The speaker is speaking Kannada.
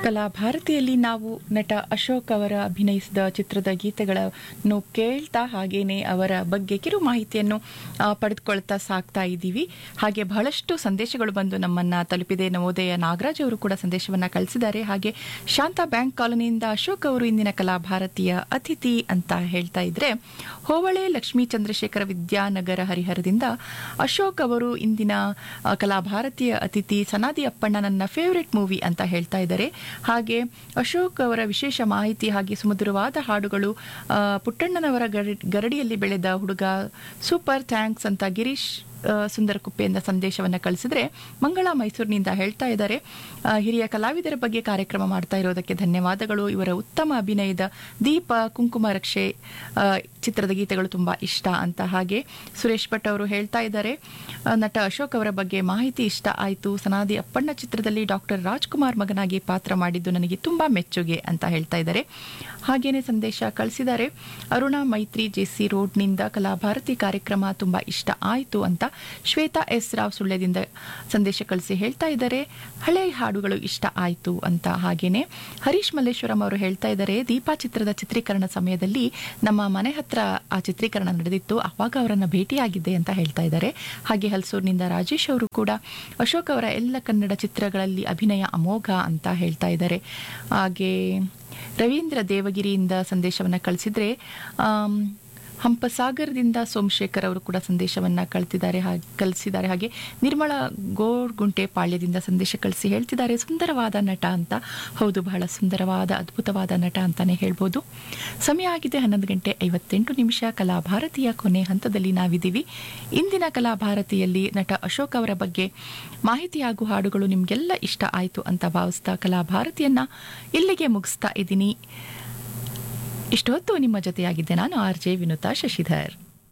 ಕಲಾ ಭಾರತಿಯಲ್ಲಿ ನಾವು ನಟ ಅಶೋಕ್ ಅವರ ಅಭಿನಯಿಸಿದ ಚಿತ್ರದ ಗೀತೆಗಳನ್ನು ಕೇಳ್ತಾ ಹಾಗೇನೆ ಅವರ ಬಗ್ಗೆ ಕಿರು ಮಾಹಿತಿಯನ್ನು ಆ, ಪಡೆದುಕೊಳ್ತಾ ಸಾಕ್ತಾ ಇದ್ದೀವಿ ಹಾಗೆ ಬಹಳಷ್ಟು ಸಂದೇಶಗಳು ಬಂದು ನಮ್ಮನ್ನ ತಲುಪಿದೆ ನವೋದಯ ನಾಗರಾಜ್ ಅವರು ಕೂಡ ಸಂದೇಶವನ್ನ ಕಳಿಸಿದ್ದಾರೆ ಹಾಗೆ ಶಾಂತಾ ಬ್ಯಾಂಕ್ ಕಾಲೋನಿಯಿಂದ ಅಶೋಕ್ ಅವರು ಇಂದಿನ ಕಲಾ ಭಾರತೀಯ ಅತಿಥಿ ಅಂತ ಹೇಳ್ತಾ ಇದ್ರೆ ಹೋವಳೆ ಲಕ್ಷ್ಮೀ ಚಂದ್ರಶೇಖರ ವಿದ್ಯಾನಗರ ಹರಿಹರದಿಂದ ಅಶೋಕ್ ಅವರು ಇಂದಿನ ಆ, ಕಲಾ ಭಾರತೀಯ ಅತಿಥಿ ಸನಾದಿ ಅಪ್ಪಣ್ಣ ನನ್ನ ಫೇವರೆಟ್ ಮೂವಿ ಅಂತ ಹೇಳ್ತಾ ಇದ್ದಾರೆ ಹಾಗೆ ಅಶೋಕ್ ಅವರ ವಿಶೇಷ ಮಾಹಿತಿ ಹಾಗೆ ಸುಮಧುರವಾದ ಹಾಡುಗಳು ಆ, ಪುಟ್ಟಣ್ಣನವರ ಗರ- ಗರಡಿಯಲ್ಲಿ ಬೆಳೆದ ಹುಡುಗ ಸೂಪರ್ ಥ್ಯಾಂಕ್ಸ್ ಅಂತ ಗಿರೀಶ್ ಆ, ಸುಂದರಕುಪ್ಪೆಯಿಂದ ಸಂದೇಶವನ್ನು ಕಳಿಸಿದ್ರೆ ಮಂಗಳ ಮೈಸೂರಿನಿಂದ ಹೇಳ್ತಾ ಇದ್ದಾರೆ ಆ, ಹಿರಿಯ ಕಲಾವಿದರ ಬಗ್ಗೆ ಕಾರ್ಯಕ್ರಮ ಮಾಡ್ತಾ ಇರೋದಕ್ಕೆ ಧನ್ಯವಾದಗಳು ಇವರ ಉತ್ತಮ ಅಭಿನಯದ ದೀಪ ಕುಂಕುಮ ರಕ್ಷೆ ಆ, ಚಿತ್ರದ ಗೀತೆಗಳು ತುಂಬಾ ಇಷ್ಟ ಅಂತ ಹಾಗೆ ಸುರೇಶ್ ಭಟ್ ಅವರು ಹೇಳ್ತಾ ಇದ್ದಾರೆ ಆ, ನಟ ಅಶೋಕ್ ಅವರ ಬಗ್ಗೆ ಮಾಹಿತಿ ಇಷ್ಟ ಆಯಿತು ಸನಾದಿ ಅಪ್ಪಣ್ಣ ಚಿತ್ರದಲ್ಲಿ ಡಾಕ್ಟರ್ ರಾಜ್ಕುಮಾರ್ ಮಗನಾಗಿ ಪಾತ್ರ ಮಾಡಿದ್ದು ನನಗೆ ತುಂಬಾ ಮೆಚ್ಚುಗೆ ಅಂತ ಹೇಳ್ತಾ ಇದ್ದಾರೆ ಹಾಗೇನೆ ಸಂದೇಶ ಕಳಿಸಿದ್ದಾರೆ ಅರುಣಾ ಮೈತ್ರಿ ಜೆಸಿ ರೋಡ್ನಿಂದ ಕಲಾಭಾರತಿ ಕಾರ್ಯಕ್ರಮ ತುಂಬಾ ಇಷ್ಟ ಆಯಿತು ಅಂತ ಶ್ವೇತಾ ಎಸ್ ರಾವ್ ಸುಳ್ಯದಿಂದ ಸಂದೇಶ ಕಳಿಸಿ ಹೇಳ್ತಾ ಇದ್ದಾರೆ ಹಳೆ ಹಾಡುಗಳು ಇಷ್ಟ ಆಯಿತು ಅಂತ ಹಾಗೇನೆ ಹರೀಶ್ ಮಲ್ಲೇಶ್ವರಂ ಅವರು ಹೇಳ್ತಾ ಇದ್ದಾರೆ ದೀಪಾ ಚಿತ್ರದ ಚಿತ್ರೀಕರಣ ಸಮಯದಲ್ಲಿ ನಮ್ಮ ಮನೆ ಹತ್ರ ಆ ಚಿತ್ರೀಕರಣ ನಡೆದಿತ್ತು ಅವಾಗ ಅವರನ್ನ ಭೇಟಿಯಾಗಿದ್ದೆ ಅಂತ ಹೇಳ್ತಾ ಇದ್ದಾರೆ ಹಾಗೆ ಹಲ್ಸೂರಿನಿಂದ ರಾಜೇಶ್ ಅವರು ಕೂಡ ಅಶೋಕ್ ಅವರ ಎಲ್ಲ ಕನ್ನಡ ಚಿತ್ರಗಳಲ್ಲಿ ಅಭಿನಯ ಅಮೋಘ ಅಂತ ಹೇಳ್ತಾ ಇದ್ದಾರೆ ಹಾಗೆ ರವೀಂದ್ರ ದೇವಗಿರಿಯಿಂದ ಸಂದೇಶವನ್ನು ಕಳಿಸಿದ್ರೆ ಆಮ್, ಹಂಪಸಾಗರದಿಂದ ಸೋಮಶೇಖರ್ ಅವರು ಕೂಡ ಸಂದೇಶವನ್ನ ಕಳಿಸಿದ್ದಾರೆ ಹಾಗೆ ಕಳಿಸಿದ್ದಾರೆ ಹಾಗೆ ನಿರ್ಮಳ ಗೋಡ್ಗುಂಟೆ ಪಾಳ್ಯದಿಂದ ಸಂದೇಶ ಕಳಿಸಿ ಹೇಳ್ತಿದ್ದಾರೆ ಸುಂದರವಾದ ನಟ ಅಂತ ಹೌದು ಬಹಳ ಸುಂದರವಾದ ಅದ್ಭುತವಾದ ನಟ ಅಂತಾನೆ ಹೇಳ್ಬೋದು ಸಮಯ ಆಗಿದೆ ಹನ್ನೊಂದು ಗಂಟೆ ಐವತ್ತೆಂಟು ನಿಮಿಷ ಕಲಾ ಭಾರತೀಯ ಕೊನೆ ಹಂತದಲ್ಲಿ ನಾವಿದ್ದೀವಿ ಇಂದಿನ ಕಲಾ ಭಾರತಿಯಲ್ಲಿ ನಟ ಅಶೋಕ್ ಅವರ ಬಗ್ಗೆ ಮಾಹಿತಿ ಹಾಗೂ ಹಾಡುಗಳು ನಿಮಗೆಲ್ಲ ಇಷ್ಟ ಆಯಿತು ಅಂತ ಭಾವಿಸ್ತಾ ಕಲಾ ಭಾರತಿಯನ್ನ ಇಲ್ಲಿಗೆ ಮುಗಿಸ್ತಾ ಇದ್ದೀನಿ ಇಷ್ಟೊತ್ತು ನಿಮ್ಮ ಜೊತೆಯಾಗಿದ್ದೆ ನಾನು ಆರ್ ಜೆ ವಿನುತಾ ಶಶಿಧರ್